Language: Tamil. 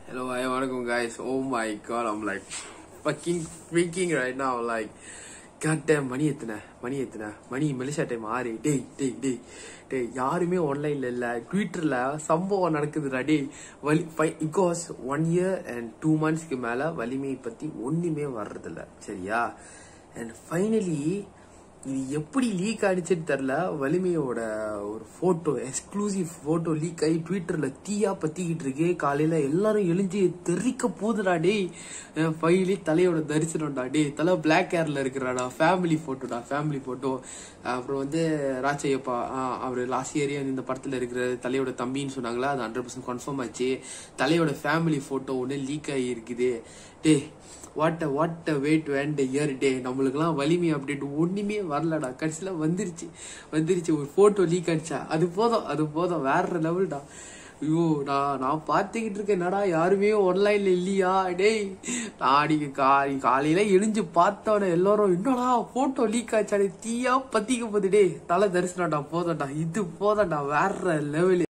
Hello, hi, வணக்கம் guys. Oh my god, I'm like fucking freaking right now. Like, god damn, மணி எத்தனை மணி எத்தனை மணி மெலிசா டைம் ஆறு டேய் டேய் டேய் டேய் யாருமே ஆன்லைன்ல இல்ல ட்விட்டர்ல சம்பவம் நடக்குதுடா டேய் வலி because one year and two மந்த்ஸ்க்கு மேல வலிமையை பத்தி ஒண்ணுமே வர்றதில்ல சரியா அண்ட் ஃபைனலி இது எப்படி லீக் ஆனிச்சுன்னு தெரில வலிமையோட ஒரு போட்டோ எக்ஸ்க்ளூசிவ் போட்டோ லீக் ஆகி ட்விட்டர்ல தீயா பத்திக்கிட்டு இருக்கு காலையில எல்லாரும் எழுஞ்சி தெரிக்க போதுடா டேய் ஃபைலி தலையோட தரிசனம்டா டேய் தலை பிளாக் ஹேர்ல இருக்கிறாடா ஃபேமிலி போட்டோடா ஃபேமிலி போட்டோ அப்புறம் வந்து ராச்சையப்பா அவர் லாஸ்ட் இயரே இந்த படத்துல இருக்கிற தலையோட தம்பின்னு சொன்னாங்களா அது ஹண்ட்ரட் பர்சன்ட் கன்ஃபார்ம் ஆச்சு தலையோட ஃபேமிலி போட்டோ ஒன்று லீக் ஆகி இருக்குது டேய் what what way to end year day நம்மளுக்குலாம் வலிமை அப்டேட் ஒண்ணுமே வரலடா கடைசியில வந்துருச்சு வந்துருச்சு ஒரு போட்டோ லீக் அடிச்சா அது போதும் அது போதும் வேற லெவல்டா ஐயோ நான் நான் பார்த்துக்கிட்டு இருக்கேன் என்னடா யாருமே ஆன்லைன்ல இல்லையா டேய் நாளைக்கு கா காலையில எழுஞ்சு பார்த்தவன எல்லாரும் என்னடா போட்டோ லீக் ஆச்சாடே தீயா பத்திக்க போகுது டேய் தலை தரிசனம்டா போதம்டா இது போதம்டா வேற லெவலு